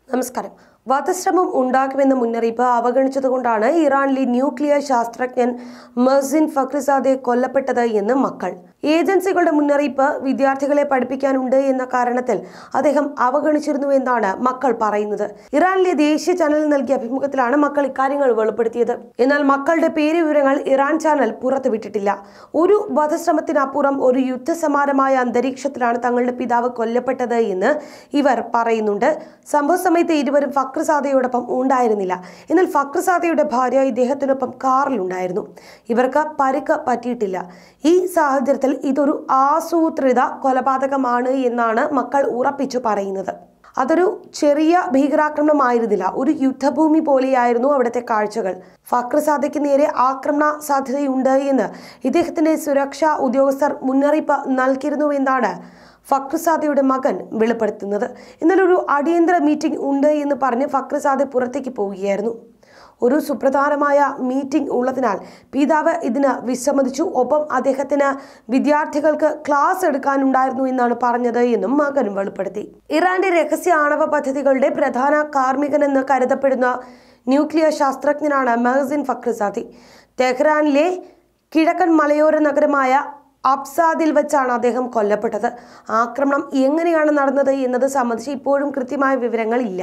നമസ്കാരം വധശ്രമം ഉണ്ടാക്കുമെന്ന മുന്നറിയിപ്പ് അവഗണിച്ചതുകൊണ്ടാണ് ഇറാനിലെ ന്യൂക്ലിയർ ശാസ്ത്രജ്ഞൻ മെർസിൻ ഫക്രിസാദെ കൊല്ലപ്പെട്ടത് എന്ന് മക്കൾ ഏജൻസികളുടെ മുന്നറിയിപ്പ് വിദ്യാർത്ഥികളെ പഠിപ്പിക്കാനുണ്ട് എന്ന കാരണത്തിൽ അദ്ദേഹം അവഗണിച്ചിരുന്നു എന്നാണ് മക്കൾ പറയുന്നത് ഇറാനിലെ ദേശീയ ചാനലിൽ നൽകിയ അഭിമുഖത്തിലാണ് മക്കൾ ഇക്കാര്യങ്ങൾ വെളിപ്പെടുത്തിയത് എന്നാൽ മക്കളുടെ പേര് വിവരങ്ങൾ ഇറാൻ ചാനൽ പുറത്തുവിട്ടിട്ടില്ല ഒരു വധശ്രമത്തിനപ്പുറം ഒരു യുദ്ധസമാനമായ അന്തരീക്ഷത്തിലാണ് തങ്ങളുടെ പിതാവ് കൊല്ലപ്പെട്ടത് എന്ന് ഇവർ പറയുന്നുണ്ട് സംഭവ സമയത്ത് ഇരുവരും ഫക്രസാദയോടൊപ്പം ഉണ്ടായിരുന്നില്ല എന്നാൽ ഫക്രസാദയുടെ ഭാര്യ ഇദ്ദേഹത്തിനൊപ്പം കാറിലുണ്ടായിരുന്നു ഇവർക്ക് പരുക്ക് പറ്റിയിട്ടില്ല ഈ സാഹചര്യത്തിൽ ഇതൊരു ആസൂത്രിത കൊലപാതകമാണ് എന്നാണ് മക്കൾ ഉറപ്പിച്ചു പറയുന്നത് അതൊരു ചെറിയ ഭീകരാക്രമണമായിരുന്നില്ല ഒരു യുദ്ധഭൂമി പോലെയായിരുന്നു അവിടുത്തെ കാഴ്ചകൾ ഫക്രസാദയ്ക്ക് നേരെ ആക്രമണ സാധ്യതയുണ്ട് എന്ന് ഇദ്ദേഹത്തിന്റെ സുരക്ഷാ ഉദ്യോഗസ്ഥർ മുന്നറിയിപ്പ് നൽകിയിരുന്നുവെന്നാണ് ഫക്രസാദയുടെ മകൻ വെളിപ്പെടുത്തുന്നത് എന്നാൽ ഒരു അടിയന്തര മീറ്റിംഗ് ഉണ്ട് എന്ന് പറഞ്ഞ് ഫക്രസാദെ പുറത്തേക്ക് പോവുകയായിരുന്നു ഒരു സുപ്രധാനമായ മീറ്റിംഗ് ഉള്ളതിനാൽ പിതാവ് ഇതിന് വിസമ്മതിച്ചു ഒപ്പം അദ്ദേഹത്തിന് വിദ്യാർത്ഥികൾക്ക് ക്ലാസ് എടുക്കാനുണ്ടായിരുന്നു എന്നാണ് പറഞ്ഞത് എന്നും മകനും വെളിപ്പെടുത്തി ഇറാന്റെ രഹസ്യ ആണവ പദ്ധതികളുടെ പ്രധാന കാർമ്മികനെന്ന് കരുതപ്പെടുന്ന ന്യൂക്ലിയർ ശാസ്ത്രജ്ഞനാണ് മെഹസിൻ ഫക്രസാദി തെഹ്റാനിലെ കിഴക്കൻ മലയോര നഗരമായ അബ്സാദിൽ വെച്ചാണ് അദ്ദേഹം കൊല്ലപ്പെട്ടത് ആക്രമണം എങ്ങനെയാണ് നടന്നത് എന്നത് സംബന്ധിച്ച് ഇപ്പോഴും കൃത്യമായ വിവരങ്ങളില്ല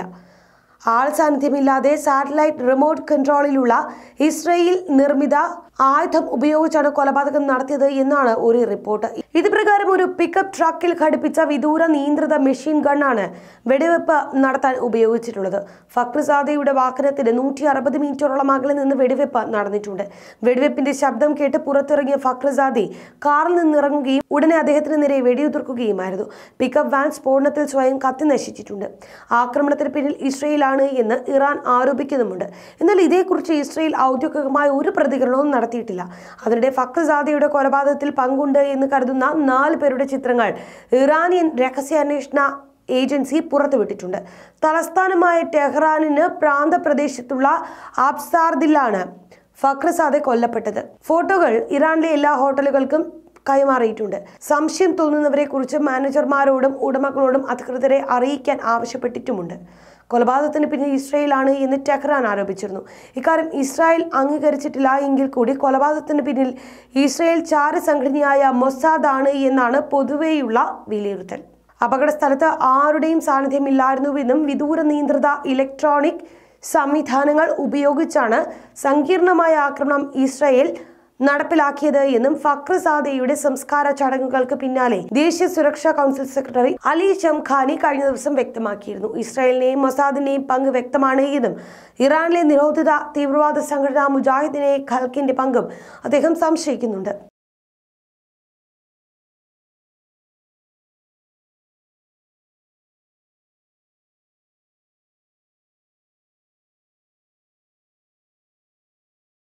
ആൾ സാന്നിധ്യമില്ലാതെ സാറ്റലൈറ്റ് റിമോട്ട് കൺട്രോളിലുള്ള ഇസ്രയേൽ നിർമ്മിത ആയുധം ഉപയോഗിച്ചാണ് കൊലപാതകം നടത്തിയത് എന്നാണ് ഒരു റിപ്പോർട്ട് ഇത് പ്രകാരം ഒരു പിക്കപ്പ് ട്രക്കിൽ ഘടിപ്പിച്ച വിദൂര നിയന്ത്രിത മെഷീൻ ഗണ്ണാണ് വെടിവെപ്പ് നടത്താൻ ഉപയോഗിച്ചിട്ടുള്ളത് ഫക്രസാദയുടെ വാഹനത്തിന് നൂറ്റി അറുപത് മീറ്ററോളം അകലെ നിന്ന് വെടിവെപ്പ് നടന്നിട്ടുണ്ട് വെടിവെപ്പിന്റെ ശബ്ദം കേട്ട് പുറത്തിറങ്ങിയ ഫക്രസാദി കാറിൽ നിന്നിറങ്ങുകയും ഉടനെ അദ്ദേഹത്തിന് നേരെ വെടിയുതിർക്കുകയുമായിരുന്നു പിക്കപ്പ് വാൻ സ്ഫോടനത്തിൽ സ്വയം കത്തി നശിച്ചിട്ടുണ്ട് ആക്രമണത്തിന് പിന്നിൽ ഇസ്രയേലാണ് എന്ന് ഇറാൻ ആരോപിക്കുന്നുമുണ്ട് എന്നാൽ ഇതേക്കുറിച്ച് ഇസ്രയേൽ ഔദ്യോഗികമായ ഒരു പ്രതികരണവും നടത്തിയിട്ടില്ല അതിനിടെ ഫക്രസാദയുടെ കൊലപാതകത്തിൽ പങ്കുണ്ട് എന്ന് കരുതുന്ന നാല് പേരുടെ ചിത്രങ്ങൾ ഇറാനിയൻ രഹസ്യാന്വേഷണ ഏജൻസി പുറത്തുവിട്ടിട്ടുണ്ട് തലസ്ഥാനമായ ടെഹ്റാനിന് പ്രാന്തപ്രദേശത്തുള്ള ആബ്സാർദിലാണ് ഫക്രസാദെ കൊല്ലപ്പെട്ടത് ഫോട്ടോകൾ ഇറാനിലെ എല്ലാ ഹോട്ടലുകൾക്കും കൈമാറിയിട്ടുണ്ട് സംശയം തോന്നുന്നവരെ കുറിച്ച് മാനേജർമാരോടും ഉടമകളോടും അധികൃതരെ അറിയിക്കാൻ ആവശ്യപ്പെട്ടിട്ടുമുണ്ട് കൊലപാതകത്തിന് പിന്നിൽ ഇസ്രായേലാണ് എന്ന് ടെഹ്റാൻ ആരോപിച്ചിരുന്നു ഇക്കാര്യം ഇസ്രായേൽ അംഗീകരിച്ചിട്ടില്ല എങ്കിൽ കൂടി കൊലപാതകത്തിന് പിന്നിൽ ഇസ്രായേൽ ചാരസംഘടനയായ മൊസാദാണ് എന്നാണ് പൊതുവെയുള്ള വിലയിരുത്തൽ അപകട സ്ഥലത്ത് ആരുടെയും സാന്നിധ്യമില്ലായിരുന്നുവെന്നും വിദൂര നിയന്ത്രിത ഇലക്ട്രോണിക് സംവിധാനങ്ങൾ ഉപയോഗിച്ചാണ് സങ്കീർണമായ ആക്രമണം ഇസ്രായേൽ നടപ്പിലാക്കിയത് എന്നും ഫക്രസാദയുടെ സംസ്കാര ചടങ്ങുകൾക്ക് പിന്നാലെ ദേശീയ സുരക്ഷാ കൗൺസിൽ സെക്രട്ടറി അലി ഷംഖാനി കഴിഞ്ഞ ദിവസം വ്യക്തമാക്കിയിരുന്നു ഇസ്രായേലിനെയും മൊസാദിന്റെയും പങ്ക് വ്യക്തമാണ് എന്നും ഇറാനിലെ നിരോധിത തീവ്രവാദ സംഘടന മുജാഹിദിനെ ഖൽക്കിന്റെ പങ്കും അദ്ദേഹം സംശയിക്കുന്നുണ്ട്